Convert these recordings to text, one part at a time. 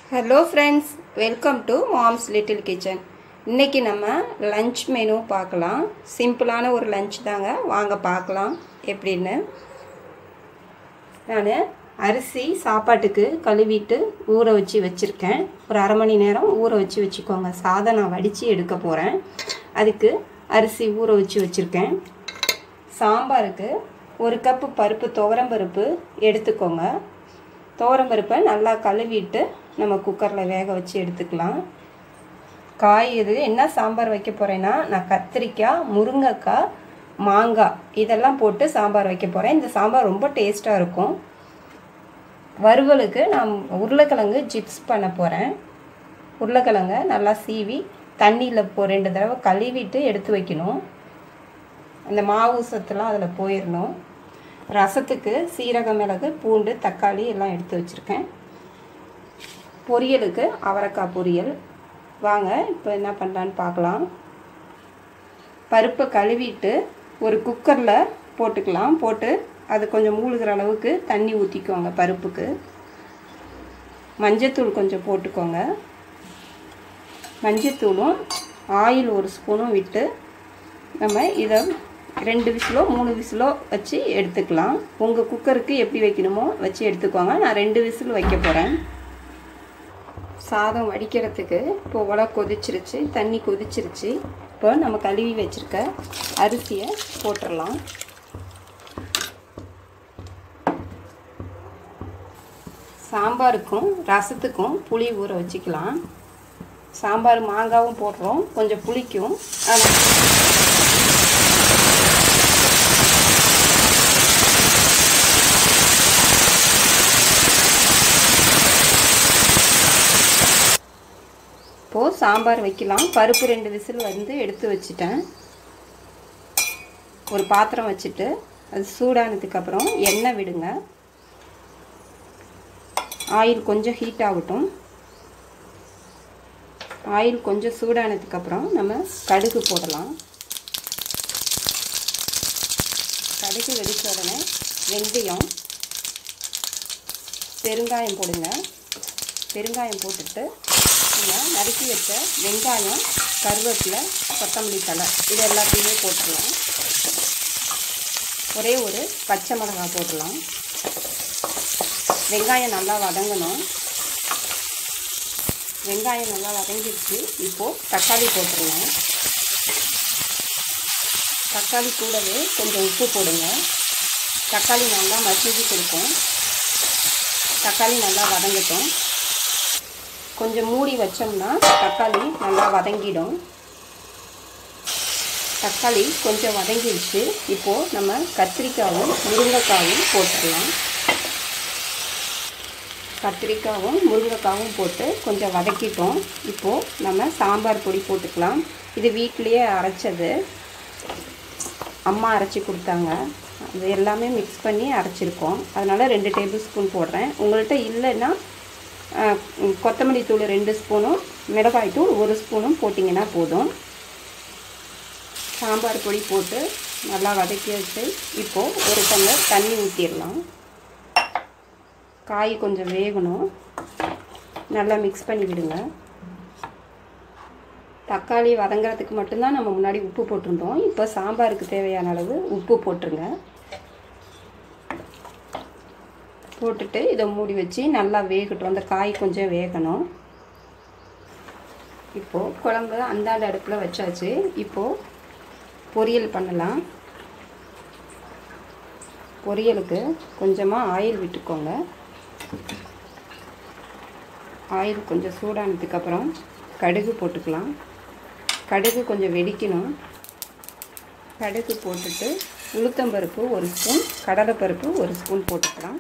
hello friends welcome to mom's little kitchen இன்றைக்கி நம்ம lunch menu பார்க்கலாம் சிம்பிளான ஒரு லஞ்ச் தாங்க வாங்க பார்க்கலாம் எப்படின்னு நான் அரிசி சாப்பாட்டுக்கு கழுவிட்டு ஊற வச்சு வச்சுருக்கேன் ஒரு அரை மணி நேரம் ஊற வச்சு வச்சுக்கோங்க சாதம் நான் வடித்து எடுக்க போகிறேன் அதுக்கு அரிசி ஊற வச்சு வச்சுருக்கேன் சாம்பாருக்கு ஒரு கப்பு பருப்பு துவரம் பருப்பு எடுத்துக்கோங்க துவரம் பருப்பை நல்லா கழுவிட்டு நம்ம குக்கரில் வேக வச்சு எடுத்துக்கலாம் காய் இது என்ன சாம்பார் வைக்க போகிறேன்னா நான் கத்திரிக்காய் முருங்கைக்காய் மாங்காய் இதெல்லாம் போட்டு சாம்பார் வைக்க போகிறேன் இந்த சாம்பார் ரொம்ப டேஸ்ட்டாக இருக்கும் வறுவலுக்கு நான் உருளைக்கிழங்கு சிப்ஸ் பண்ண போகிறேன் உருளைக்கிழங்கை நல்லா சீவி தண்ணியில் போ ரெண்டு தடவை கழுவிட்டு எடுத்து வைக்கணும் அந்த மாவு சத்துலாம் அதில் போயிடணும் ரசத்துக்கு சீரக மிளகு பூண்டு தக்காளி எல்லாம் எடுத்து வச்சுருக்கேன் பொரியலுக்கு அவரைக்காய் பொரியல் வாங்க இப்போ என்ன பண்ணலான்னு பார்க்கலாம் பருப்பை கழுவிட்டு ஒரு குக்கரில் போட்டுக்கலாம் போட்டு அது கொஞ்சம் மூழ்கிற அளவுக்கு தண்ணி ஊற்றிக்கோங்க பருப்புக்கு மஞ்சத்தூள் கொஞ்சம் போட்டுக்கோங்க மஞ்சத்தூளும் ஆயில் ஒரு ஸ்பூனும் விட்டு நம்ம இதை ரெண்டு விசிலோ மூணு விசிலோ வச்சு எடுத்துக்கலாம் உங்கள் குக்கருக்கு எப்படி வைக்கணுமோ வச்சு எடுத்துக்கோங்க நான் ரெண்டு விசில் வைக்க போகிறேன் சாதம் வடிக்கிறதுக்கு இப்போ உலை கொதிச்சிருச்சு தண்ணி கொதிச்சிருச்சு இப்போ நம்ம கழுவி வச்சுருக்க அரிசியை போட்டுடலாம் சாம்பாருக்கும் ரசத்துக்கும் புளி ஊற வச்சுக்கலாம் சாம்பார் மாங்காவும் போடுறோம் கொஞ்சம் புளிக்கும் ஆனால் இப்போது சாம்பார் வைக்கலாம் பருப்பு ரெண்டு விசில் வந்து எடுத்து வச்சுட்டேன் ஒரு பாத்திரம் வச்சுட்டு அது சூடானதுக்கப்புறம் எண்ணெய் விடுங்க ஆயில் கொஞ்சம் ஹீட் ஆகட்டும் ஆயில் கொஞ்சம் சூடானதுக்கப்புறம் நம்ம கடுகு போடலாம் கடுகு வெடிச்ச உடனே வெந்தயம் பெருங்காயம் போடுங்க பெருங்காயம் போட்டுட்டு நீங்கள் நறுக்கி வச்ச வெங்காயம் கருவேப்பிலை கொத்தமல்லி தலை இது எல்லாத்தையுமே போட்டுடலாம் ஒரே ஒரு பச்சை மிளகாய் போடலாம் வெங்காயம் நல்லா வதங்கணும் வெங்காயம் நல்லா வதங்கிடுச்சு இப்போது தக்காளி போட்டுருங்க தக்காளி கூடவே கொஞ்சம் உப்பு போடுங்க தக்காளி நல்லா மசிஞ்சு கொடுக்கும் தக்காளி நல்லா வதங்கட்டும் கொஞ்சம் மூடி வச்சோம்னா தக்காளி நல்லா வதங்கிடும் தக்காளி கொஞ்சம் வதங்கிடுச்சு இப்போது நம்ம கத்திரிக்காயும் முருங்கைக்காயும் போட்டுடலாம் கத்திரிக்காயும் முருங்கைக்காயும் போட்டு கொஞ்சம் வதக்கிட்டோம் இப்போது நம்ம சாம்பார் பொடி போட்டுக்கலாம் இது வீட்லேயே அரைச்சது அம்மா அரைச்சி கொடுத்தாங்க அது எல்லாமே மிக்ஸ் பண்ணி அரைச்சிருக்கோம் அதனால் ரெண்டு டேபிள் ஸ்பூன் போடுறேன் உங்கள்கிட்ட இல்லைன்னா கொத்தமல்லி தூள் ரெண்டு ஸ்பூனும் மிளகாய் தூள் ஒரு ஸ்பூனும் போட்டிங்கன்னா போதும் சாம்பார் பொடி போட்டு நல்லா வதக்கி வச்சு இப்போது ஒரு டம்ளர் தண்ணி ஊற்றிடலாம் காய் கொஞ்சம் வேகணும் நல்லா மிக்ஸ் பண்ணி விடுங்க தக்காளி வதங்கிறதுக்கு மட்டும்தான் நம்ம முன்னாடி உப்பு போட்டிருந்தோம் இப்போ சாம்பாருக்கு தேவையான அளவு உப்பு போட்டுருங்க போட்டுட்டு இதை மூடி வச்சு நல்லா வேகட்டும் அந்த காய் கொஞ்சம் வேகணும் இப்போது குழம்பு அந்தாண்ட அடுப்பில் வச்சாச்சு இப்போது பொரியல் பண்ணலாம் பொரியலுக்கு கொஞ்சமாக ஆயில் விட்டுக்கோங்க ஆயில் கொஞ்சம் சூடானதுக்கப்புறம் கடுகு போட்டுக்கலாம் கடுகு கொஞ்சம் வெடிக்கணும் கடுகு போட்டுட்டு உளுத்தம்பருப்பு ஒரு ஸ்பூன் கடலைப்பருப்பு ஒரு ஸ்பூன் போட்டுக்கலாம்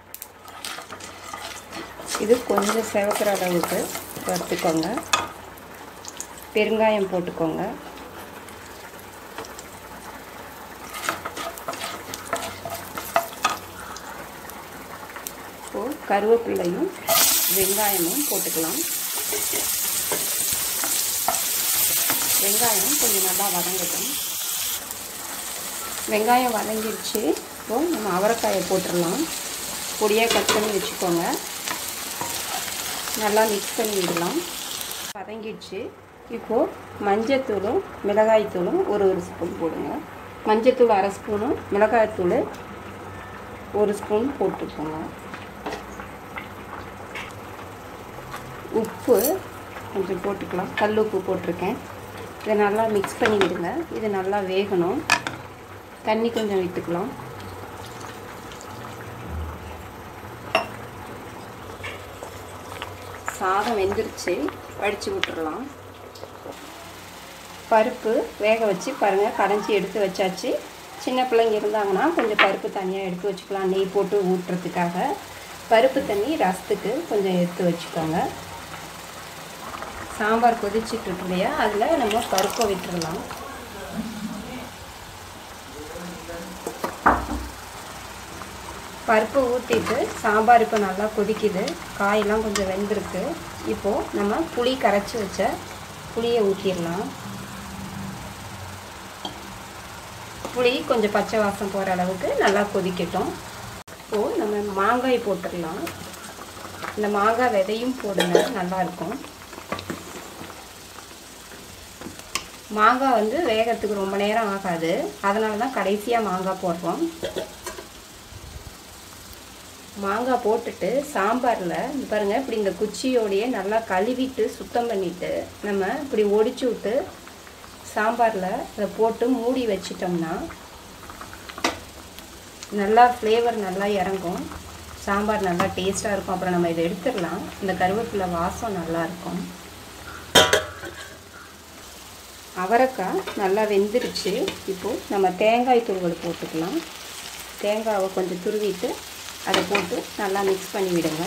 இது கொஞ்சம் செவக்கிற அளவுக்கு வறுத்துக்கோங்க பெருங்காயம் போட்டுக்கோங்க இப்போது கருவேப்பிள்ளையும் வெங்காயமும் போட்டுக்கலாம் வெங்காயம் கொஞ்சம் நல்லா வதங்கட்டும் வெங்காயம் வதங்கிடுச்சு இப்போது நம்ம அவரைக்காயை போட்டுடலாம் பொடியாக கட் பண்ணி வச்சுக்கோங்க நல்லா மிக்ஸ் பண்ணி விடலாம் வதங்கிடுச்சு இப்போது மஞ்சத்தூளும் மிளகாய்த்தூளும் ஒரு ஒரு ஸ்பூன் போடுங்க மஞ்சத்தூள் அரை ஸ்பூனும் மிளகாய்த்தூள் ஒரு ஸ்பூன் போட்டுக்கோங்க உப்பு கொஞ்சம் போட்டுக்கலாம் கல் உப்பு போட்டிருக்கேன் இதை நல்லா மிக்ஸ் பண்ணி விடுங்க இது நல்லா வேகணும் தண்ணி கொஞ்சம் விட்டுக்கலாம் சாதம் வெந்துருச்சு வடித்து விட்டுறலாம் பருப்பு வேக வச்சு பாருங்கள் கடைஞ்சி எடுத்து வச்சாச்சு சின்ன பிள்ளைங்க இருந்தாங்கன்னா கொஞ்சம் பருப்பு தனியாக எடுத்து வச்சுக்கலாம் நெய் போட்டு ஊட்டுறதுக்காக பருப்பு தண்ணி ரசத்துக்கு கொஞ்சம் எடுத்து வச்சுக்கோங்க சாம்பார் கொதிச்சுட்டு இருக்கு இல்லையா அதில் நம்ம பருப்பை விட்டுடலாம் பருப்பு ஊற்றிட்டு சாம்பார் இப்போ நல்லா கொதிக்குது காயெல்லாம் கொஞ்சம் வெந்திருக்கு இப்போது நம்ம புளி கரைச்சி வச்ச புளியை ஊற்றிடலாம் புளி கொஞ்சம் பச்சை வாசம் போகிற அளவுக்கு நல்லா கொதிக்கட்டும் இப்போது நம்ம மாங்காய் போட்டுடலாம் இந்த மாங்காய் விதையும் போடுங்க நல்லாயிருக்கும் மாங்காய் வந்து வேகத்துக்கு ரொம்ப நேரம் ஆகாது அதனால தான் கடைசியாக மாங்காய் போடுறோம் மாங்காய் போட்டுட்டு சாம்பாரில் இந்த பாருங்கள் இப்படி இந்த குச்சியோடையே நல்லா கழுவிட்டு சுத்தம் பண்ணிவிட்டு நம்ம இப்படி ஒடிச்சு விட்டு சாம்பாரில் அதை போட்டு மூடி வச்சிட்டோம்னா நல்லா ஃப்ளேவர் நல்லா இறங்கும் சாம்பார் நல்லா டேஸ்ட்டாக இருக்கும் அப்புறம் நம்ம இதை எடுத்துடலாம் இந்த கருவேப்பிலை வாசம் நல்லாயிருக்கும் அவரைக்காய் நல்லா வெந்துருச்சு இப்போது நம்ம தேங்காய் துருவல் போட்டுக்கலாம் தேங்காவை கொஞ்சம் துருவிட்டு அதை போட்டு நல்லா மிக்ஸ் பண்ணி விடுங்க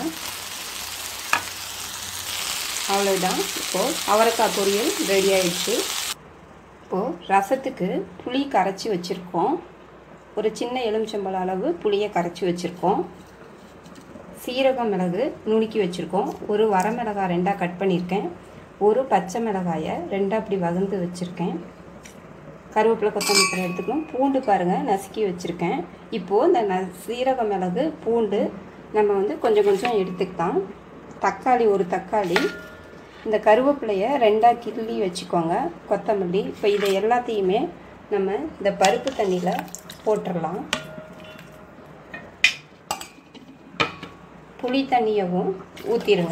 அவ்வளோதான் இப்போது அவரைக்காய் பொரியல் ரெடி ஆயிடுச்சு இப்போது ரசத்துக்கு புளி கரைச்சி வச்சுருக்கோம் ஒரு சின்ன எலுமிச்சம்பழம் அளவு புளியை கரைச்சி வச்சுருக்கோம் சீரகம் மிளகு நுணுக்கி வச்சுருக்கோம் ஒரு வரமிளகாய் ரெண்டாக கட் பண்ணியிருக்கேன் ஒரு பச்சை மிளகாயை ரெண்டாக அப்படி வகுந்து வச்சுருக்கேன் கருவேப்பிலை கொத்தமல்லி தழை எடுத்துக்கணும் பூண்டு பாருங்கள் நசுக்கி வச்சுருக்கேன் இப்போது இந்த ந சீரக மிளகு பூண்டு நம்ம வந்து கொஞ்சம் கொஞ்சம் எடுத்துக்கலாம் தக்காளி ஒரு தக்காளி இந்த கருவேப்பிலையை ரெண்டாக கிள்ளி வச்சுக்கோங்க கொத்தமல்லி இப்போ இதை எல்லாத்தையுமே நம்ம இந்த பருப்பு தண்ணியில் போட்டுடலாம் புளி தண்ணியவும் ஊற்றிடுங்க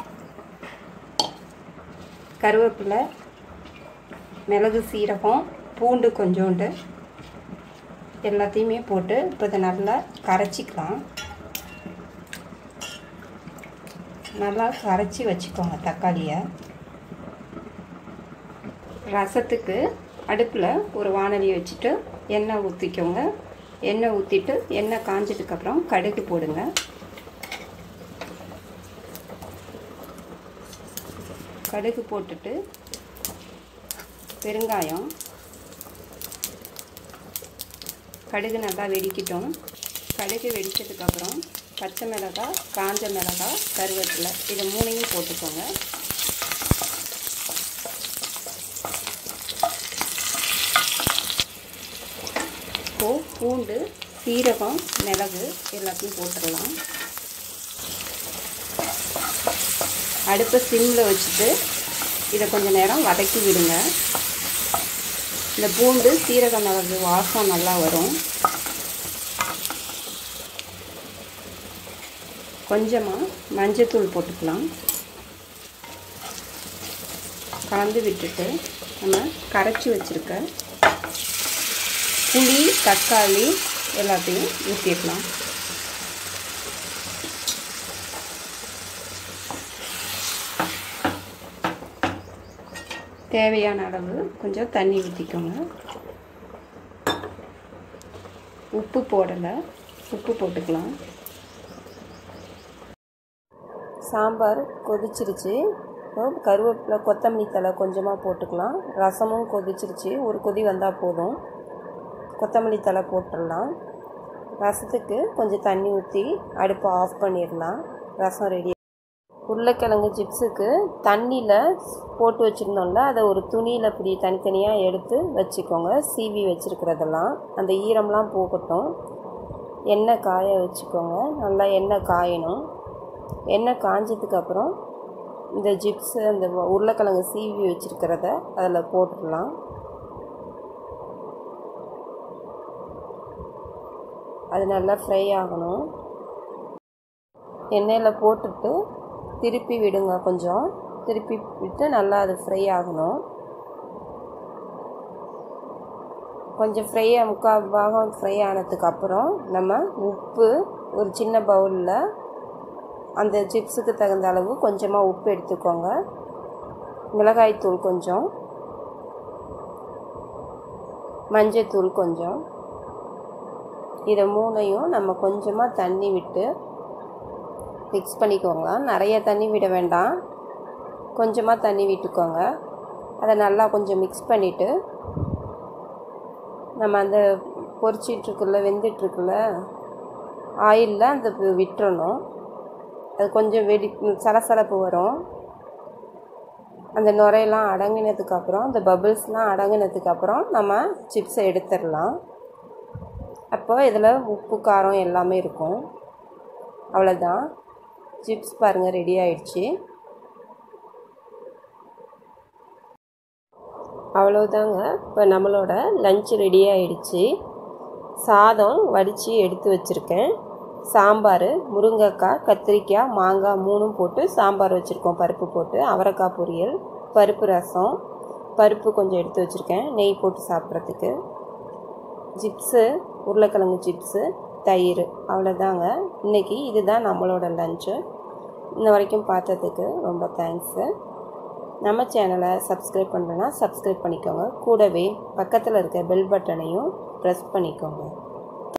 கருவேப்பிலை மிளகு சீரகம் பூண்டு கொஞ்சோண்டு எல்லாத்தையுமே போட்டு இப்போ இதை நல்லா கரைச்சிக்கலாம் நல்லா கரைச்சி வச்சுக்கோங்க தக்காளியை ரசத்துக்கு அடுப்பில் ஒரு வானலியை வச்சுட்டு எண்ணெய் ஊற்றிக்கோங்க எண்ணெய் ஊற்றிட்டு எண்ணெய் காஞ்சதுக்கப்புறம் கடுகு போடுங்க கடுகு போட்டுட்டு பெருங்காயம் கடுகு நல்லா வெடிக்கட்டும் கடுகு வெடித்ததுக்கப்புறம் பச்சை மிளகாய் காஞ்ச மிளகாய் கருவேப்பிலை இது மூணையும் போட்டுக்கோங்க இப்போது பூண்டு சீரகம் மிளகு எல்லாத்தையும் போட்டுடலாம் அடுப்பை சிம்மில் வச்சுட்டு இதை கொஞ்சம் நேரம் வதக்கி விடுங்க இந்த பூண்டு சீரக மிளகு வாசம் நல்லா வரும் கொஞ்சமாக மஞ்சத்தூள் போட்டுக்கலாம் கலந்து விட்டுட்டு நம்ம கரைச்சி வச்சுருக்க புளி தக்காளி எல்லாத்தையும் ஊற்றிடலாம் தேவையான அளவு கொஞ்சம் தண்ணி ஊற்றிக்கோங்க உப்பு போடலை உப்பு போட்டுக்கலாம் சாம்பார் கொதிச்சிருச்சு இப்போ கருவேப்பிலை கொத்தமல்லி தழை கொஞ்சமாக போட்டுக்கலாம் ரசமும் கொதிச்சிருச்சு ஒரு கொதி வந்தால் போதும் கொத்தமல்லி தழை போட்டுடலாம் ரசத்துக்கு கொஞ்சம் தண்ணி ஊற்றி அடுப்பை ஆஃப் பண்ணிடலாம் ரசம் ரெடி உருளைக்கிழங்கு சிப்ஸுக்கு தண்ணியில் போட்டு வச்சுருந்தோம்ல அதை ஒரு துணியில் இப்படி தனித்தனியாக எடுத்து வச்சுக்கோங்க சீவி வச்சுருக்கிறதெல்லாம் அந்த ஈரம்லாம் போகட்டும் எண்ணெய் காய வச்சுக்கோங்க நல்லா எண்ணெய் காயணும் எண்ணெய் காஞ்சதுக்கப்புறம் இந்த ஜிப்ஸு அந்த உருளைக்கிழங்கு சீவி வச்சுருக்கிறத அதில் போட்டுடலாம் அது நல்லா ஃப்ரை ஆகணும் எண்ணெயில் போட்டுட்டு திருப்பி விடுங்க கொஞ்சம் திருப்பி விட்டு நல்லா அது ஃப்ரை ஆகணும் கொஞ்சம் ஃப்ரை முக்கால் பாகம் ஃப்ரை ஆனதுக்கப்புறம் நம்ம உப்பு ஒரு சின்ன பவுலில் அந்த சிப்ஸுக்கு தகுந்த அளவு கொஞ்சமாக உப்பு எடுத்துக்கோங்க மிளகாய்த்தூள் கொஞ்சம் மஞ்சத்தூள் கொஞ்சம் இதை மூணையும் நம்ம கொஞ்சமாக தண்ணி விட்டு மிக்ஸ் பண்ணிக்கோங்க நிறைய தண்ணி விட வேண்டாம் கொஞ்சமாக தண்ணி விட்டுக்கோங்க அதை நல்லா கொஞ்சம் மிக்ஸ் பண்ணிவிட்டு நம்ம அந்த பொரிச்சிட்ருக்குல்ல வெந்துட்டுருக்குல்ல ஆயிலில் அந்த விட்டுறணும் அது கொஞ்சம் வெடி சலசலப்பு வரும் அந்த நுரையெல்லாம் அடங்கினதுக்கப்புறம் அந்த பபிள்ஸ்லாம் அடங்கினதுக்கப்புறம் நம்ம சிப்ஸை எடுத்துடலாம் அப்போ இதில் உப்பு காரம் எல்லாமே இருக்கும் அவ்வளோதான் சிப்ஸ் பாருங்கள் ரெடி ஆயிடுச்சு அவ்வளோதாங்க இப்போ நம்மளோட லஞ்ச் ரெடி ஆயிடுச்சு சாதம் வடித்து எடுத்து வச்சுருக்கேன் சாம்பார் முருங்கைக்காய் கத்திரிக்காய் மாங்காய் மூணும் போட்டு சாம்பார் வச்சுருக்கோம் பருப்பு போட்டு அவரைக்காய் பொரியல் பருப்பு ரசம் பருப்பு கொஞ்சம் எடுத்து வச்சுருக்கேன் நெய் போட்டு சாப்பிட்றதுக்கு சிப்ஸு உருளைக்கிழங்கு சிப்ஸு தயிர் அவ்வளோதாங்க இன்றைக்கி இதுதான் நம்மளோட லஞ்சு இன்ன வரைக்கும் பார்த்ததுக்கு ரொம்ப தேங்க்ஸு நம்ம சேனலை சப்ஸ்கிரைப் பண்ணுறேன்னா சப்ஸ்கிரைப் பண்ணிக்கோங்க கூடவே பக்கத்தில் இருக்க பெல் பட்டனையும் ப்ரெஸ் பண்ணிக்கோங்க